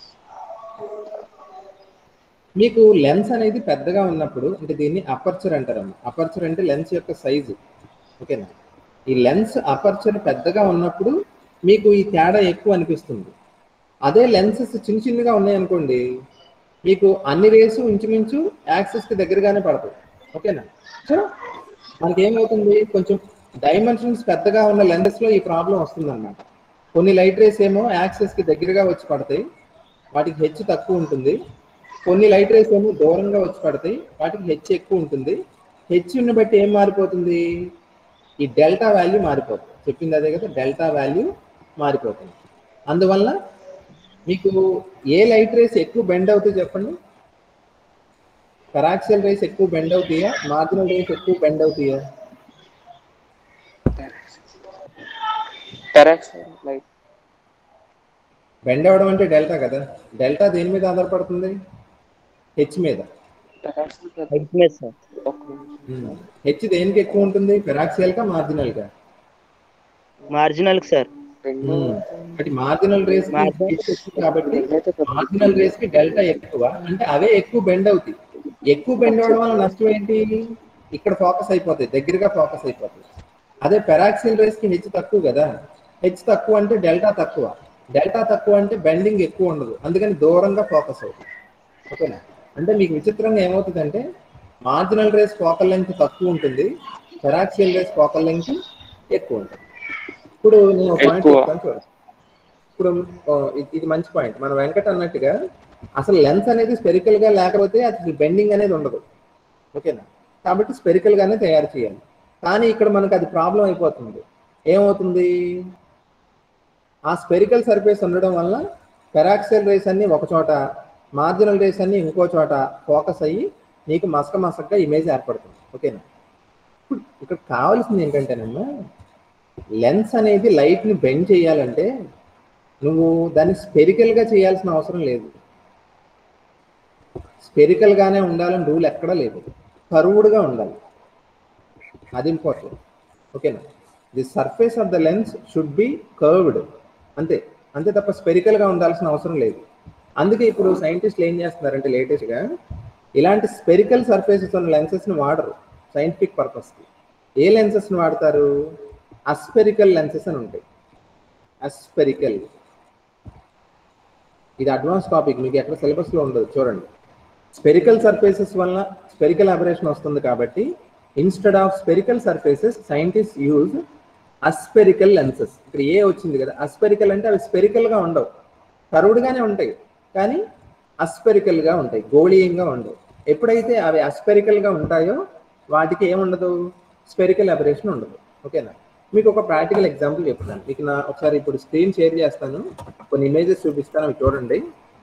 మీకు లెన్స్ అనేది పెద్దగా ఉన్నప్పుడు అంటే దీన్ని అపర్చర్ అంటారమ్మ అపర్చర్ అంటే లెన్స్ యొక్క సైజు ఓకేనా ఈ లెన్స్ అపర్చర్ పెద్దగా ఉన్నప్పుడు మీకు ఈ తేడా ఎక్కువ అనిపిస్తుంది అదే లెన్సెస్ చిన్న చిన్నగా ఉన్నాయనుకోండి మీకు అన్ని రేసు ఇంచుమించు యాక్సెస్ కి దగ్గరగానే పడతాయి ఓకేనా సో మనకి ఏమవుతుంది కొంచెం డైమెన్షన్స్ పెద్దగా ఉన్న లెన్సెస్ లో ఈ ప్రాబ్లం వస్తుంది అనమాట కొన్ని లైట్ రేస్ ఏమో యాక్సెస్ కి దగ్గరగా వచ్చి పడతాయి వాటికి హెచ్ తక్కువ ఉంటుంది కొన్ని లైట్ రేస్ ఏమో దూరంగా వచ్చి పడతాయి వాటికి హెచ్ ఎక్కువ ఉంటుంది హెచ్ని బట్టి ఏం మారిపోతుంది ఈ డెల్టా వాల్యూ మారిపోతుంది చెప్పింది అదే కదా డెల్టా వాల్యూ మారిపోతుంది అందువల్ల మీకు ఏ లైట్ రేస్ ఎక్కువ బెండ్ అవుతాయి చెప్పండి పెరాక్సియల్ రేస్ ఎక్కువ బెండ్ అవుతాయా మార్జినల్ రేస్ ఎక్కువ బెండ్ అవుతాయా టెరాక్సైడ్ లైట్ బెండ్ అవడం అంటే డెల్టా కదా డెల్టా దేని మీద ఆధారపడుతుంది హెచ్ మీద టెరాక్సైడ్ ఎగ్జిట్ సార్ ఒక నిమిషం. హెచ్ దేనికి ఎక్కువ ఉంటుంది పెరాక్సియల్ గా మార్జినల్ గా మార్జినల్ సార్ రెండు బట్ మార్జినల్ రేస్ Marginal- కాబట్టి అయితే పెద్ద- మార్జినల్ రేస్ కి డెల్టా ఎక్కువ అంటే అవే ఎక్కువ బెండ్ అవుతాయి ఎక్కువ బెండ్ అవడం వల్ల నష్టం ఏంటి ఇక్కడ ఫోకస్ అయిపోతాయి దగ్గరగా ఫోకస్ అయిపోతాయి అదే పెరాక్సిల్ రేస్ కి హెచ్ తక్కువ కదా హెచ్ తక్కువ అంటే డెల్టా తక్కువ డెల్టా తక్కువ అంటే బెండింగ్ ఎక్కువ ఉండదు అందుకని దూరంగా ఫోకస్ అవుతుంది ఓకేనా అంటే మీకు విచిత్రంగా ఏమవుతుందంటే మార్జినల్ రేస్ ఫోకల్ లెంగ్త్ తక్కువ ఉంటుంది పెరాక్సియల్ రేస్ ఫోకల్ లెంగ్త్ ఎక్కువ ఉంటుంది ఇప్పుడు నేను ఒక పాయింట్ ఎక్కువ. చెప్తాను చూడండి ఇప్పుడు ఆ, ఇది- ఇది మంచి పాయింట్ మన వెంకట అన్నట్టుగా అసలు లెన్స్ అనేది స్పెరికల్ గా లేకపోతే అది బెండింగ్ అనేది ఉండదు ఓకేనా కాబట్టి స్పెరికల్ గానే తయారు చేయాలి కానీ ఇక్కడ మనకు అది ప్రాబ్లం అయిపోతుంది ఏమవుతుంది ఆ స్పెరికల్ సర్ఫేస్ ఉండడం వల్ల పెరాక్సిల్ రేస్ అన్ని ఒక చోట మార్జినల్ రేస్ అన్ని ఇంకో చోట ఫోకస్ అయ్యి నీకు మసక మసకగా ఇమేజ్ ఏర్పడుతుంది ఓకేనా ఇప్పుడు ఇక్కడ కావాల్సింది ఏంటంటేనమ్మా లెన్స్ అనేది లైట్ ని బెండ్ చేయాలంటే నువ్వు దాన్ని స్పెరికల్ గా చేయాల్సిన అవసరం లేదు స్పెరికల్ గానే ఉండాలని రూల్ ఎక్కడా లేదు కరువుడుగా ఉండాలి అది ఇంపార్టెంట్ ఓకేనా the surface of the lens should be curved అంతే అంతే తప్ప స్పెరికల్ గా ఉండాల్సిన అవసరం లేదు అందుకే ఇప్పుడు సైంటిస్టులు ఏం చేస్తున్నారంటే లేటెస్ట్ గా ఇలాంటి స్పెరికల్ సర్ఫేసెస్ ఉన్న లెన్సెస్ ని వాడరు సైంటిఫిక్ పర్పస్ కి ఏ లెన్సెస్ ని వాడతారు అస్పెరికల్ లెన్సెస్ అని ఉంటాయి అస్పెరికల్ ఇది అడ్వాన్స్ టాపిక్ మీకు ఎక్కడ సిలబస్ లో ఉండదు చూడండి స్పెరికల్ సర్ఫేసెస్ వల్ల స్పెరికల్ అబరేషన్ వస్తుంది కాబట్టి instead of spherical surfaces scientist use aspherical lenses ఇక్కడ ఏ వచ్చింది కదా అస్పెరికల్ అంటే అవి స్పెరికల్ గా ఉండవు కరువుడుగానే ఉంటాయి కానీ అస్పెరికల్ గా ఉంటాయి గోళీయంగా ఉండవు ఎప్పుడైతే అవి అస్పెరికల్ గా ఉంటాయో వాటికి ఏముండదు స్పెరికల్ అబరేషన్ ఉండదు ఓకేనా మీకు ఒక ప్రాక్టికల్ ఎగ్జాంపుల్ చెప్తాను మీకు నా ఒకసారి ఇప్పుడు స్క్రీన్ షేర్ చేస్తాను కొన్ని ఇమేజెస్ చూపిస్తాను అవి చూడండి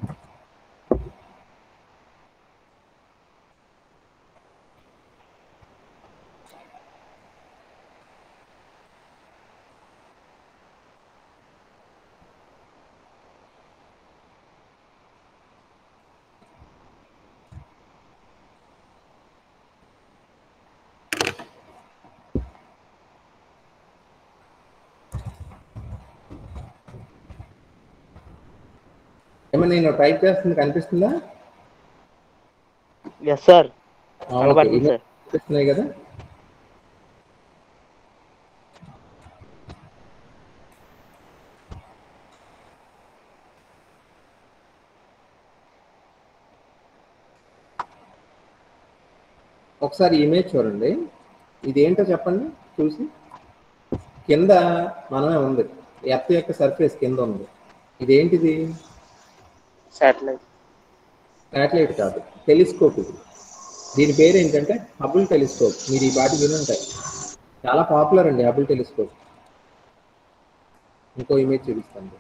ఏమన్నా నేను టైప్ చేస్తుంది కనిపిస్తుందా ఎస్ సార్ ఆ, ఓకే. కనబడుతుంది ఇమేజ్ సార్ కనిపిస్తున్నాయి కదా ఒకసారి ఇమేజ్ చూడండి ఇది ఏంటో చెప్పండి చూసి కింద మనమే ఉంది ఎర్త్ యొక్క సర్ఫేస్ కింద ఉంది ఇదేంటిది శాటిలైట్ శాటిలైట్ కాదు టెలిస్కోప్ ఇది దీని పేరు ఏంటంటే హబుల్ టెలిస్కోప్ మీరు ఈ పాటి వినుంటాయి చాలా పాపులర్ అండి హబుల్ టెలిస్కోప్ ఇంకో ఇమేజ్ చూపిస్తాను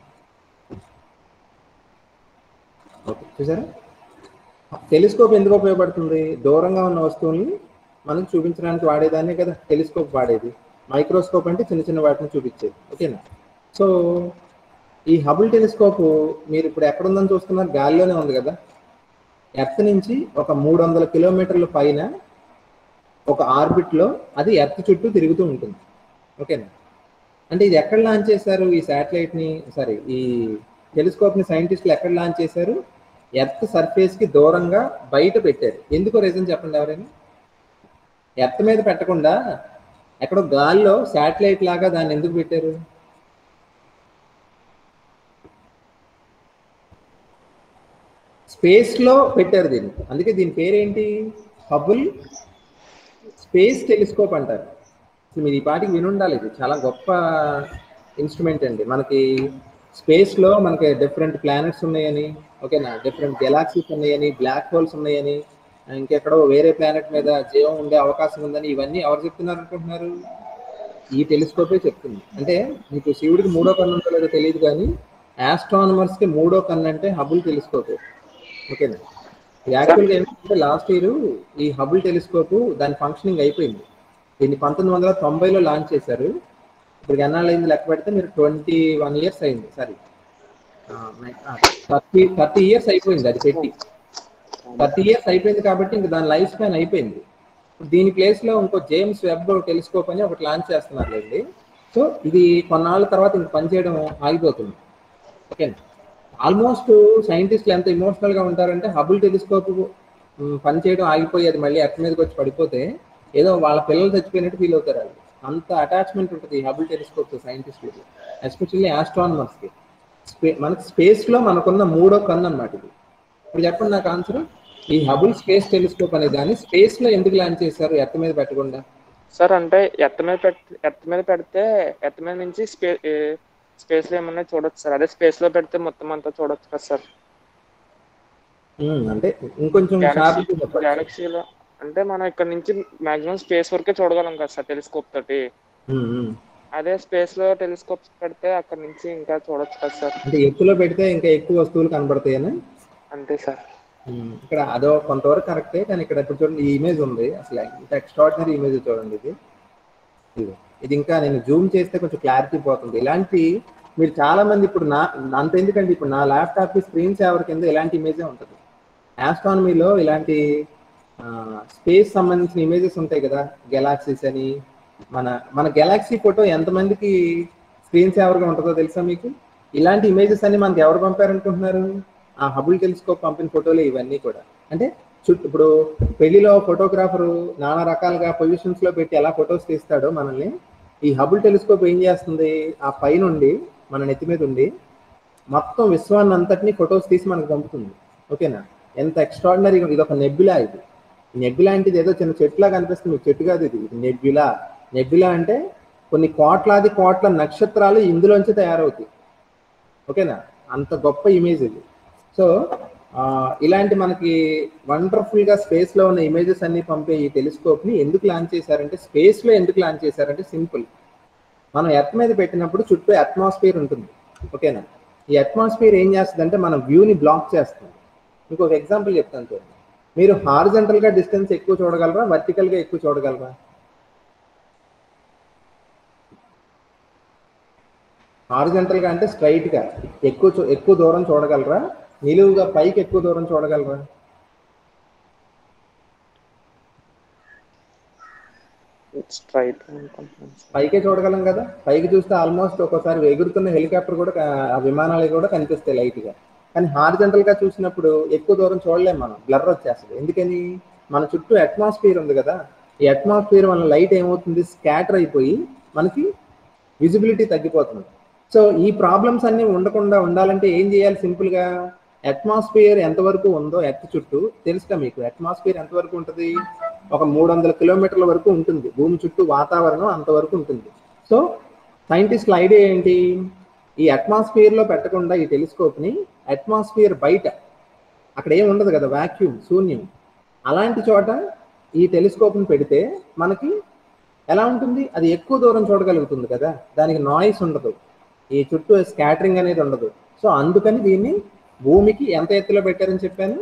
ఓకే చూసారా టెలిస్కోప్ ఎందుకు ఉపయోగపడుతుంది దూరంగా ఉన్న వస్తువుల్ని మనకు చూపించడానికి వాడేదాన్నే కదా టెలిస్కోప్ వాడేది మైక్రోస్కోప్ అంటే చిన్న చిన్న వాటిని చూపించేది ఓకేనా సో ఈ హబుల్ టెలిస్కోప్ మీరు ఇప్పుడు ఎక్కడుందని చూస్తున్నారు గాలిలోనే ఉంది కదా ఎర్త్ నుంచి ఒక మూడు వందల కిలోమీటర్ల పైన ఒక ఆర్బిట్ లో అది ఎర్త్ చుట్టూ తిరుగుతూ ఉంటుంది ఓకేనా అంటే ఇది ఎక్కడ లాంచ్ చేశారు ఈ శాటిలైట్ ని సారీ ఈ టెలిస్కోప్ ని సైంటిస్టులు ఎక్కడ లాంచ్ చేశారు ఎర్త్ సర్ఫేస్ కి దూరంగా బయట పెట్టారు ఎందుకో రీజన్ చెప్పండి ఎవరైనా ఎర్త్ మీద పెట్టకుండా ఎక్కడో గాల్లో శాటిలైట్ లాగా దాన్ని ఎందుకు పెట్టారు స్పేస్లో పెట్టారు దీన్ని అందుకే దీని పేరేంటి హబుల్ స్పేస్ టెలిస్కోప్ అంటారు అసలు మీరు ఈ పాటికి వినుండాలి ఇది చాలా గొప్ప ఇన్స్ట్రుమెంట్ అండి మనకి స్పేస్లో మనకి డిఫరెంట్ ప్లానెట్స్ ఉన్నాయని ఓకేనా డిఫరెంట్ గెలాక్సీస్ ఉన్నాయని బ్లాక్ హోల్స్ ఉన్నాయని ఇంకెక్కడో వేరే ప్లానెట్ మీద జీవం ఉండే అవకాశం ఉందని ఇవన్నీ ఎవరు చెప్తున్నారు అనుకుంటున్నారు ఈ టెలిస్కోపే చెప్తుంది అంటే మీకు శివుడికి మూడో కన్ను ఉందో లేదో తెలియదు కానీ ఆస్ట్రానమర్స్ కి మూడో కన్ను అంటే హబుల్ టెలిస్కోప్ ఓకేనా యాక్చువల్గా ఏంటంటే లాస్ట్ ఇయర్ ఈ హబుల్ టెలిస్కోప్ దాని ఫంక్షనింగ్ అయిపోయింది దీన్ని పంతొమ్మిది వందల తొంభైలో లాంచ్ చేశారు ఇప్పుడు ఎన్నాళ్ళు అయింది లెక్క పెడితే మీరు ట్వంటీ వన్ ఇయర్స్ అయింది సారీ థర్టీ థర్టీ ఇయర్స్ అయిపోయింది అది పెట్టి థర్టీ ఇయర్స్ అయిపోయింది కాబట్టి ఇంక దాని లైఫ్ స్పాన్ అయిపోయింది దీని ప్లేస్ లో ఇంకో జేమ్స్ వెబ్ టెలిస్కోప్ అని ఒకటి లాంచ్ చేస్తున్నారు అండి సో ఇది కొన్నాళ్ళ తర్వాత ఇంక పనిచేయడం ఆగిపోతుంది ఓకే ఆల్మోస్ట్ సైంటిస్టులు ఎంత ఇమోషనల్ గా ఉంటారంటే హబుల్ టెలిస్కోప్ పనిచేయడం ఆగిపోయి అది మళ్ళీ ఎర్త్ మీదకి వచ్చి పడిపోతే ఏదో వాళ్ళ పిల్లలు చచ్చిపోయినట్టు ఫీల్ అవుతారు వాళ్ళు అంత అటాచ్మెంట్ ఉంటుంది ఈ హబుల్ టెలిస్కోప్ సైంటిస్టులకి ఎస్పెషల్లీ ఆస్ట్రానమర్స్ కి స్పే మనకి స్పేస్ లో మనకున్న మూడో కన్ను అన్నమాట ఇది ఇప్పుడు చెప్పండి నాకు ఆన్సర్ ఈ హబుల్ స్పేస్ టెలిస్కోప్ అనే దాన్ని స్పేస్ లో ఎందుకు లాంచ్ చేశారు ఎర్త్ మీద పెట్టకుండా సార్ అంటే ఎత్త మీద పెట్ ఎత్త మీద పెడితే ఎత్త మీద నుంచి స్పే స్పేస్ లో ఏమన్నా చూడొచ్చు సార్ అదే స్పేస్ లో పెడితే మొత్తం అంతా చూడొచ్చు కదా సార్ ఉమ్, అంటే ఇంకొంచెం షార్ప్ గెలాక్సీలో అంటే మనం ఇక్కడ నుంచి మాక్సిమం స్పేస్ వరకే చూడగలం కదా సార్ టెలిస్కోప్ తోటి అదే స్పేస్ లో టెలిస్కోప్ పెడితే అక్కడ నుంచి ఇంకా చూడొచ్చు కదా సార్ అంటే ఎత్తులో పెడితే ఇంకా ఎక్కువ వస్తువులు కనబడతాయని అంతే సార్ ఉమ్, ఇక్కడ అదో కొంతవరకు కరెక్టే కానీ ఇక్కడ ఇప్పుడు చూడండి ఈ ఇమేజ్ ఉంది అసలు ఇంత ఎక్స్ట్రాడినరీ ఇమేజ్ చూడండి ఇది ఇది ఇది ఇంకా నేను జూమ్ చేస్తే కొంచెం క్లారిటీ పోతుంది ఇలాంటి మీరు చాలా మంది ఇప్పుడు నా అంత ఎందుకంటే ఇప్పుడు నా ల్యాప్టాప్ స్క్రీన్ సేవర్ కింద ఇలాంటి ఇమేజే ఉంటుంది ఆస్ట్రానమీలో ఇలాంటి స్పేస్ సంబంధించిన ఇమేజెస్ ఉంటాయి కదా గెలాక్సీస్ అని మన మన గెలాక్సీ ఫోటో ఎంతమందికి స్క్రీన్ సేవర్గా ఉంటుందో తెలుసా మీకు ఇలాంటి ఇమేజెస్ అన్ని మనకి ఎవరు పంపారనుకుంటున్నారు ఆ హబుల్ టెలిస్కోప్ పంపిన ఫోటోలు ఇవన్నీ కూడా అంటే చుట్టూ ఇప్పుడు పెళ్లిలో ఫోటోగ్రాఫరు నానా రకాలుగా పొజిషన్స్ లో పెట్టి ఎలా ఫొటోస్ తీస్తాడో మనల్ని ఈ హబుల్ టెలిస్కోప్ ఏం చేస్తుంది ఆ పైనుండి మన నెత్తి మీద ఉండి మొత్తం విశ్వాన్ని అంతటినీ ఫొటోస్ తీసి మనకు పంపుతుంది ఓకేనా ఎంత ఎక్స్ట్రాడినరీ ఇది ఒక నెబ్బిలా ఇది నెబ్బిలా అంటే ఇది ఏదో చిన్న చెట్టులా కనిపిస్తుంది మీకు చెట్టు కాదు ఇది ఇది నెబ్బిలా నెబ్బిలా అంటే కొన్ని కోట్లాది కోట్ల నక్షత్రాలు ఇందులోంచి తయారవుతాయి ఓకేనా అంత గొప్ప ఇమేజ్ ఇది సో ఆ, ఇలాంటి మనకి వండర్ఫుల్ గా స్పేస్ లో ఉన్న ఇమేజెస్ అన్ని పంపే ఈ టెలిస్కోప్ ని ఎందుకు లాంచ్ చేశారంటే స్పేస్ లో ఎందుకు లాంచ్ చేశారంటే సింపుల్ మనం ఎర్త్ మీద పెట్టినప్పుడు చుట్టూ అట్మాస్ఫియర్ ఉంటుంది ఓకేనా ఈ అట్మాస్ఫియర్ ఏం చేస్తుంది అంటే మన వ్యూని బ్లాక్ చేస్తుంది ఇంకొక ఎగ్జాంపుల్ చెప్తాను చూడండి మీరు హారిజంటల్ గా డిస్టెన్స్ ఎక్కువ చూడగలరా వర్టికల్ గా ఎక్కువ చూడగలరా హారిజంటల్ గా అంటే స్ట్రైట్ గా ఎక్కువ చూ- ఎక్కువ దూరం చూడగలరా నిలువుగా పైకి ఎక్కువ దూరం చూడగలరా స్ట్రైట్ అనుకుంటున్నాను సార్ పైకే చూడగలం కదా పైకి చూస్తే ఆల్మోస్ట్ ఒక్కోసారి ఎగురుతున్న హెలికాప్టర్ కూడా క- ఆ విమానాలు కూడా కనిపిస్తాయి లైట్ గా కానీ హారిజంటల్ గా చూసినప్పుడు ఎక్కువ దూరం చూడలేం మనం బ్లర్ వచ్చేస్తుంది ఎందుకని మన చుట్టూ అట్మాస్ఫియర్ ఉంది కదా ఈ అట్మాస్ఫియర్ వల్ల లైట్ ఏమవుతుంది స్కాటర్ అయిపోయి మనకి విజిబిలిటీ తగ్గిపోతుంది సో ఈ ప్రాబ్లమ్స్ అన్ని ఉండకుండా ఉండాలంటే ఏం చేయాలి సింపుల్ గా అట్మాస్ఫియర్ ఎంతవరకు ఉందో ఎర్త్ చుట్టూ తెలుసుగా మీకు అట్మాస్ఫియర్ ఎంతవరకు ఉంటుంది ఒక మూడు వందల కిలోమీటర్ల వరకు ఉంటుంది భూమి చుట్టూ వాతావరణం అంతవరకు ఉంటుంది సో సైంటిస్టుల ఐడియా ఏంటి ఈ అట్మాస్ఫియర్ లో పెట్టకుండా ఈ టెలిస్కోప్ ని అట్మాస్ఫియర్ బయట అక్కడ ఏం ఉండదు కదా వాక్యూమ్ శూన్యం అలాంటి చోట ఈ టెలిస్కోప్ ని పెడితే మనకి ఎలా ఉంటుంది అది ఎక్కువ దూరం చూడగలుగుతుంది కదా దానికి నాయిస్ ఉండదు ఈ చుట్టూ స్కాటరింగ్ అనేది ఉండదు సో అందుకని దీన్ని భూమికి ఎంత ఎత్తులో పెట్టారని చెప్పాను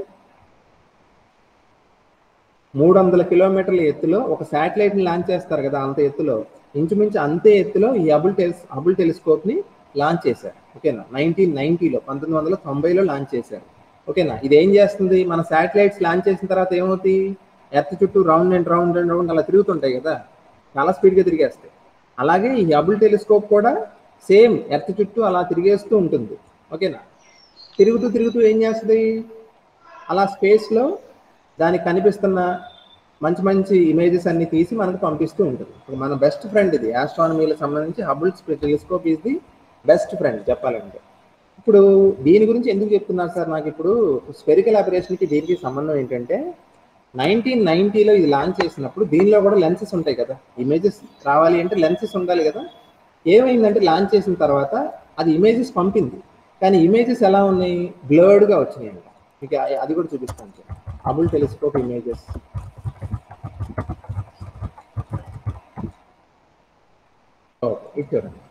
మూడు వందల కిలోమీటర్ల ఎత్తులో ఒక శాటిలైట్ ని లాంచ్ చేస్తారు కదా అంత ఎత్తులో ఇంచుమించు అంతే ఎత్తులో ఈ హబుల్ టెలిస్ హబుల్ టెలిస్కోప్ ని లాంచ్ చేశారు ఓకేనా నైన్టీన్ నైన్టీలో పంతొమ్మిది వందల తొంభైలో లాంచ్ చేశారు ఓకేనా ఇది ఏం చేస్తుంది మన శాటిలైట్స్ లాంచ్ చేసిన తర్వాత ఏమవుతాయి ఎర్త్ చుట్టూ round and round and round అలా తిరుగుతుంటాయి కదా చాలా స్పీడ్గా తిరిగేస్తాయి అలాగే ఈ హబుల్ టెలిస్కోప్ కూడా సేమ్ ఎర్త్ చుట్టూ అలా తిరిగేస్తూ ఉంటుంది ఓకేనా తిరుగుతూ తిరుగుతూ ఏం చేస్తుంది అలా స్పేస్లో దానికి కనిపిస్తున్న మంచి మంచి ఇమేజెస్ అన్ని తీసి మనకు పంపిస్తూ ఉంటుంది ఇప్పుడు మన బెస్ట్ ఫ్రెండ్ ఇది ఆస్ట్రానమీలకు సంబంధించి Hubble telescope is the best friend చెప్పాలంటే ఇప్పుడు దీని గురించి ఎందుకు చెప్తున్నారు సార్ నాకు ఇప్పుడు స్పెరికల్ ఆపరేషన్కి దీనికి సంబంధం ఏంటంటే నైన్టీన్ నైన్టీలో ఇది లాంచ్ చేసినప్పుడు దీనిలో కూడా లెన్సెస్ ఉంటాయి కదా ఇమేజెస్ రావాలి అంటే లెన్సెస్ ఉండాలి కదా ఏమైందంటే లాంచ్ చేసిన తర్వాత అది ఇమేజెస్ పంపింది కానీ ఇమేజెస్ ఎలా ఉన్నాయి బ్లర్డ్గా వచ్చినాయి అంట మీకు ఆ- అది కూడా చూపిస్తాను sir Hubble telescope images okay ఇది చూడండి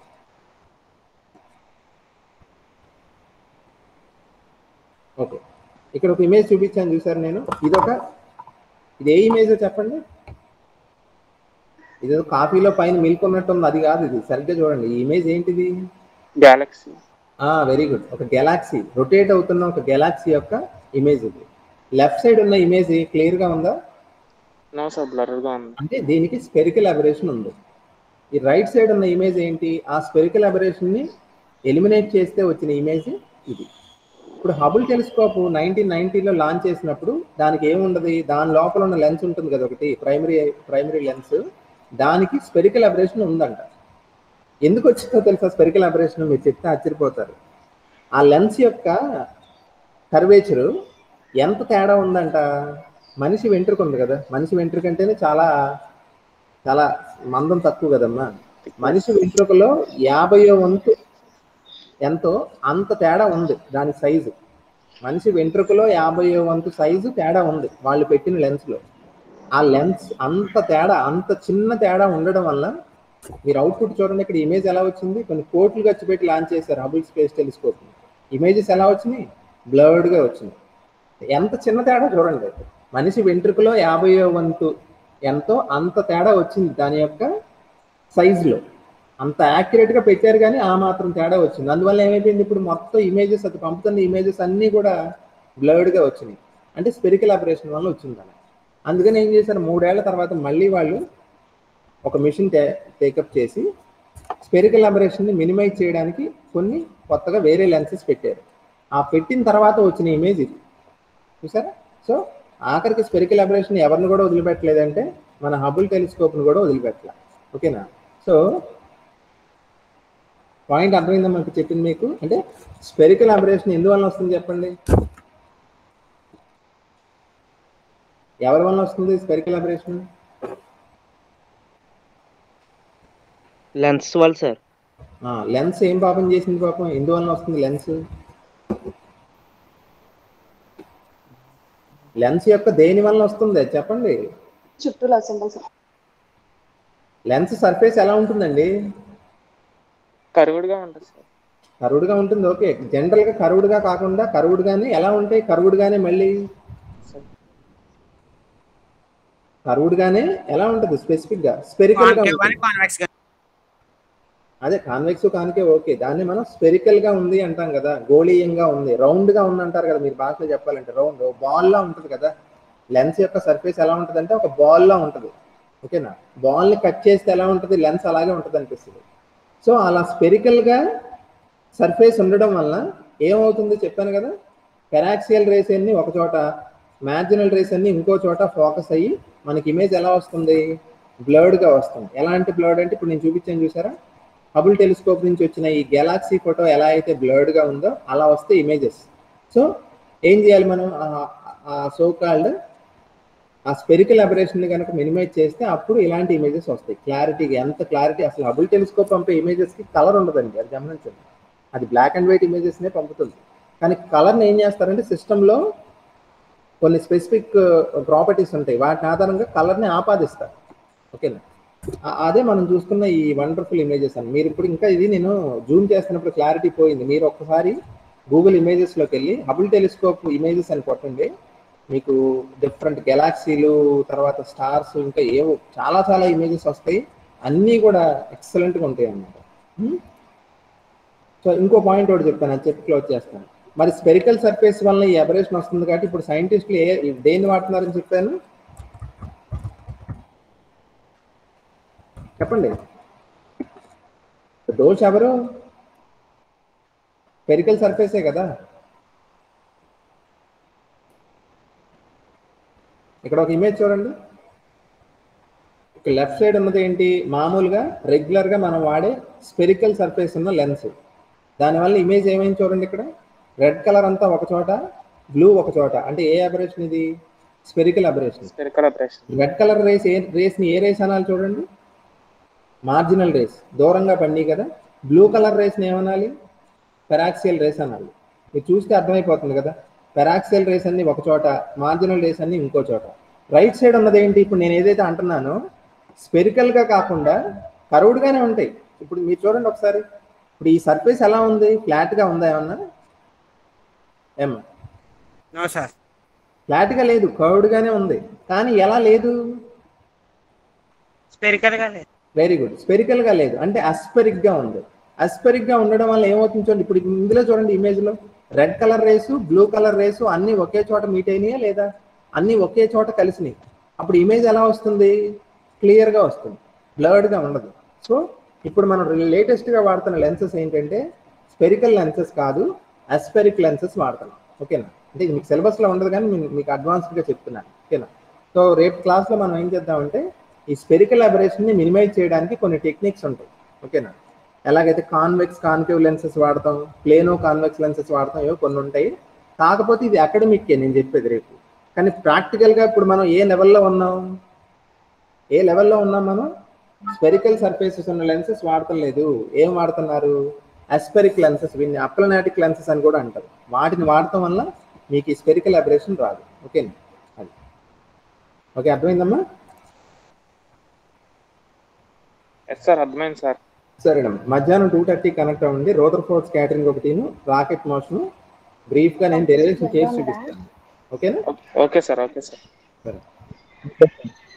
ఓకే ఇక్కడ ఒక ఇమేజ్ చూపించాను చూసారు నేను ఇదొక ఇది ఏ ఇమేజ్ చెప్పండి ఇదేదో కాఫీలో పైన మిల్క్ ఉన్నట్టు ఉంది అది కాదు ఇది సరిగ్గా చూడండి ఈ ఇమేజ్ ఏంటిది గ్యాలక్సీ వెరీ గుడ్ ఒక గెలాక్సీ రొటేట్ అవుతున్న ఒక గెలాక్సీ యొక్క ఇమేజ్ ఇది లెఫ్ట్ సైడ్ ఉన్న ఇమేజ్ క్లియర్ గా ఉందా నో సార్ బ్లర్ గా ఉంది అంటే దీనికి స్పెరికల్ అబరేషన్ ఉంది ఈ రైట్ సైడ్ ఉన్న ఇమేజ్ ఏంటి ఆ స్పెరికల్ అబరేషన్ ని ఎలిమినేట్ చేస్తే వచ్చిన ఇమేజ్ ఇది ఇప్పుడు హబుల్ టెలిస్కోప్ నైన్టీన్ నైన్టీలో లాంచ్ చేసినప్పుడు దానికి ఏముండదు దాని లోపల ఉన్న లెన్స్ ఉంటుంది కదా ఒకటి ప్రైమరీ ప్రైమరీ లెన్స్ దానికి స్పెరికల్ అబరేషన్ ఉందంట ఎందుకు వచ్చిందో తెలుసా స్పెరికల్ అబరేషన్ మీరు చెప్తే ఆశ్చర్యపోతారు ఆ లెన్స్ యొక్క కర్వేచరు ఎంత తేడా ఉందంట మనిషి వెంట్రుక ఉంది కదా మనిషి వెంట్రుక అంటేనే చాలా చాలా మందం తక్కువ కదమ్మా మనిషి వెంట్రుకలో యాభయో వంతు ఎంతో అంత తేడా ఉంది దాని సైజు మనిషి వెంట్రుకలో యాభయో వంతు సైజు తేడా ఉంది వాళ్ళు పెట్టిన లెన్స్లో ఆ లెన్స్ అంత తేడా అంత చిన్న తేడా ఉండడం వల్ల మీరు అవుట్పుట్ చూడండి ఇక్కడ ఇమేజ్ ఎలా వచ్చింది కొన్ని కోట్లు ఖర్చు పెట్టి లాంచ్ చేశారు హబుల్ స్పేస్ టెలిస్కోప్ ఇమేజెస్ ఎలా వచ్చినాయి బ్లర్డ్ గా వచ్చినాయి ఎంత చిన్న తేడా చూడండి మనిషి వెంట్రుకలో యాభై వంతు ఎంతో అంత తేడా వచ్చింది దాని యొక్క సైజులో అంత యాక్యురేట్ గా పెట్టారు కానీ ఆ మాత్రం తేడా వచ్చింది అందువల్ల ఏమైపోయింది ఇప్పుడు మొత్తం ఇమేజెస్ అది పంపుతున్న ఇమేజెస్ అన్నీ కూడా బ్లర్డ్ గా వచ్చినాయి అంటే స్పెరికల్ ఆపరేషన్ వల్ల వచ్చింది అలా అందుకని ఏం చేశారు మూడేళ్ల తర్వాత మళ్ళీ వాళ్ళు ఒక మిషన్ టే టేకప్ చేసి స్పెరికల్ ని మినిమైజ్ చేయడానికి కొన్ని కొత్తగా వేరే లెన్సెస్ పెట్టారు ఆ పెట్టిన తర్వాత వచ్చిన ఇమేజ్ ఇది చూసారా సో ఆఖరికి స్పెరికల్ అబరేషన్ ఎవరిని కూడా వదిలిపెట్టలేదంటే మన హబుల్ టెలిస్కోప్ని కూడా వదిలిపెట్టలే ఓకేనా సో పాయింట్ అర్థమైందా మనకు చెప్పింది మీకు అంటే స్పెరికల్ అబరేషన్ ఎందువల్ల వస్తుంది చెప్పండి ఎవరి వల్ల వస్తుంది స్పెరికల్ అబరేషన్ లెన్స్ వల్ల సార్ లెన్స్ ఏం పాపం చేసింది పాపం ఎందువల్ల వస్తుంది లెన్స్ లెన్స్ యొక్క దేని వల్ల వస్తుంది అది చెప్పండి చుట్టూ సింబల్స్ లెన్స్ సర్ఫేస్ ఎలా ఉంటుందండి కరువుడుగా ఉంటుంది సార్ కరువుడుగా ఉంటుంది ఓకే జనరల్ గా కరువుడుగా కాకుండా కరువుడుగానే ఎలా ఉంటాయి కరువుడుగానే మళ్ళీ కరువుడుగానే ఎలా ఉంటుంది స్పెసిఫిక్ గా స్పెరికల్ గా కాన్కేవ్ ఉంటుంది. కానీ కాన్వెక్స్ కానీ అదే కాన్వెక్స్ కానికే ఓకే దాన్ని మనం స్పెరికల్ గా ఉంది అంటాం కదా గోళీయంగా ఉంది రౌండ్ గా ఉంది అంటారు కదా మీరు భాషలో చెప్పాలంటే రౌండ్ బాల్ లా ఉంటుంది కదా లెన్స్ యొక్క సర్ఫేస్ ఎలా ఉంటుంది అంటే ఒక బాల్ లా ఉంటుంది ఓకేనా బాల్ ని కట్ చేస్తే ఎలా ఉంటుంది లెన్స్ అలాగే ఉంటుంది అనిపిస్తుంది సో అలా స్పెరికల్ గా సర్ఫేస్ ఉండడం వల్ల ఏమవుతుంది చెప్పాను కదా పెరాక్సియల్ రేస్ అన్ని ఒక చోట మ్యాజినల్ రేస్ అన్ని ఇంకో చోట ఫోకస్ అయ్యి మనకి ఇమేజ్ ఎలా వస్తుంది బ్లర్డ్ గా వస్తుంది ఎలాంటి బ్లర్డ్ అంటే ఇప్పుడు నేను చూపించాను చూసారా హబుల్ టెలిస్కోప్ నుంచి వచ్చిన ఈ గెలాక్సీ ఫోటో ఎలా అయితే బ్లర్డ్ గా ఉందో అలా వస్తే ఇమేజెస్ సో ఏం చేయాలి మనం ఆ సో కాల్డ్ ఆ స్పెరికల్ అబరేషన్ ని కనుక మినిమైజ్ చేస్తే అప్పుడు ఇలాంటి ఇమేజెస్ వస్తాయి క్లారిటీగా ఎంత క్లారిటీ అసలు హబుల్ టెలిస్కోప్ పంపే ఇమేజెస్ కి కలర్ ఉండదండి అది గమనించండి అది బ్లాక్ అండ్ వైట్ ఇమేజెస్ నే పంపుతుంది కానీ కలర్ని ఏం చేస్తారంటే system లో కొన్ని స్పెసిఫిక్ ప్రాపర్టీస్ ఉంటాయి వాటి ఆధారంగా కలర్ని ఆపాదిస్తారు ఓకేనా ఆ- అదే మనం చూస్తున్న ఈ వండర్ఫుల్ ఇమేజెస్ అని మీరు ఇప్పుడు ఇంకా ఇది నేను జూమ్ చేస్తున్నప్పుడు క్లారిటీ పోయింది మీరు ఒక్కసారి గూగుల్ ఇమేజెస్లోకి వెళ్ళి హబుల్ టెలిస్కోప్ ఇమేజెస్ అని కొట్టండి మీకు డిఫరెంట్ గెలాక్సీలు తర్వాత స్టార్స్ ఇంకా ఏవో చాలా చాలా ఇమేజెస్ వస్తాయి అన్నీ కూడా ఎక్సలెంట్గా ఉంటాయి అన్నమాట సో ఇంకో పాయింట్ ఒకటి చెప్తాను అది చెప్పి క్లోజ్ చేస్తాను మరి స్పెరికల్ సర్ఫేస్ వల్ల ఈ అబరేషన్ వస్తుంది కాబట్టి ఇప్పుడు సైంటిస్టులు ఏ దేన్ని వాడుతున్నారని చెప్పాను చెప్పండి దోష్ ఎవరు స్పెరికల్ సర్ఫేసే కదా ఇక్కడ ఒక ఇమేజ్ చూడండి ఇక్కడ లెఫ్ట్ సైడ్ ఉన్నది ఏంటి మామూలుగా రెగ్యులర్ గా మనం వాడే స్పెరికల్ సర్ఫేస్ ఉన్న లెన్స్ దానివల్ల ఇమేజ్ ఏమైంది చూడండి ఇక్కడ రెడ్ కలర్ అంతా ఒక చోట బ్లూ ఒక చోట అంటే ఏ అబరేషన్ ఇది spherical aberration spherical aberration red colour rays ఏ రేస్ని ఏ రేస్ అనాలి చూడండి మార్జినల్ రేస్ దూరంగా పండి కదా బ్లూ కలర్ రేస్ని ఏమనాలి పెరాక్సియల్ రేస్ అనాలి మీరు చూస్తే అర్థమైపోతుంది కదా పెరాక్సియల్ రేస్ అన్ని ఒక చోట మార్జినల్ రేస్ అన్ని ఇంకో చోట రైట్ సైడ్ ఉన్నది ఏంటి ఇప్పుడు నేను ఏదైతే అంటున్నానో spherical గా కాకుండా curved గానే ఉంటాయి ఇప్పుడు మీరు చూడండి ఒకసారి ఇప్పుడు ఈ సర్ఫేస్ ఎలా ఉంది Flat గా ఉందా ఏమన్నా ఏం నో సార్ Flat గా లేదు curved గానే ఉంది కానీ ఎలా లేదు స్పెరికల్ గా లేదు వెరీ గుడ్ స్పెరికల్ గా లేదు అంటే అస్పెరిక్ గా ఉంది అస్పెరిక్ గా ఉండడం వల్ల ఏమవుతుంది చూడండి ఇప్పుడు ఇందులో చూడండి ఇమేజ్ లో red colour rays blue colour rays అన్ని ఒకే చోట మీట్ అయినాయా లేదా అన్ని ఒకే చోట కలిసినాయి అప్పుడు ఇమేజ్ ఎలా వస్తుంది క్లియర్ గా వస్తుంది బ్లర్డ్ గా ఉండదు సో ఇప్పుడు మనం లేటెస్ట్ గా వాడుతున్న లెన్సెస్ ఏంటంటే స్పెరికల్ లెన్సెస్ కాదు అస్పెరిక్ లెన్సెస్ వాడుతున్నాం ఓకేనా అంటే ఇది మీకు సిలబస్ లో ఉండదు కానీ మీ- మీకు అడ్వాన్స్డ్ గా చెప్తున్నాను ఓకేనా సో రేపు క్లాస్ లో మనం ఏం చేద్దామంటే ఈ స్పెరికల్ అబరేషన్ ని మినిమైజ్ చేయడానికి కొన్ని టెక్నిక్స్ ఉంటాయి ఓకేనా ఎలాగైతే కాన్వెక్స్ కాన్కేవ్ లెన్సెస్ వాడతాం ప్లేనో కాన్వెక్స్ లెన్సెస్ వాడతాం ఏవో కొన్ని ఉంటాయి కాకపోతే ఇది అకాడమిక్ నేను చెప్పేది రేపు కానీ ప్రాక్టికల్ గా ఇప్పుడు మనం ఏ లెవెల్లో ఉన్నాం ఏ లెవెల్లో ఉన్నాం మనం స్పెరికల్ సర్ఫేసెస్ ఉన్న లెన్సెస్ వాడటం లేదు ఏం వాడుతున్నారు అస్పెరిక్ లెన్సెస్ వీటిని అప్లనాటిక్ లెన్సెస్ అని కూడా అంటారు వాటిని వాడటం వల్ల మీకు ఈ స్పెరికల్ అబరేషన్ రాదు ఓకేనా అది ఓకే అర్థమైందమ్మా ఎస్ సార్ అర్థమైంది సార్ సరేనమ్మా మధ్యాహ్నం టూ థర్టీ కనెక్ట్ అవ్వండి రోదర్ ఫోర్స్ క్యాటరింగ్ ఒకటిను రాకెట్ మోషన్ బ్రీఫ్ గా నేను డెరివేషన్ చేసి చూపిస్తాను ఓకేనా ఓకే సార్ ఓకే సార్ సరే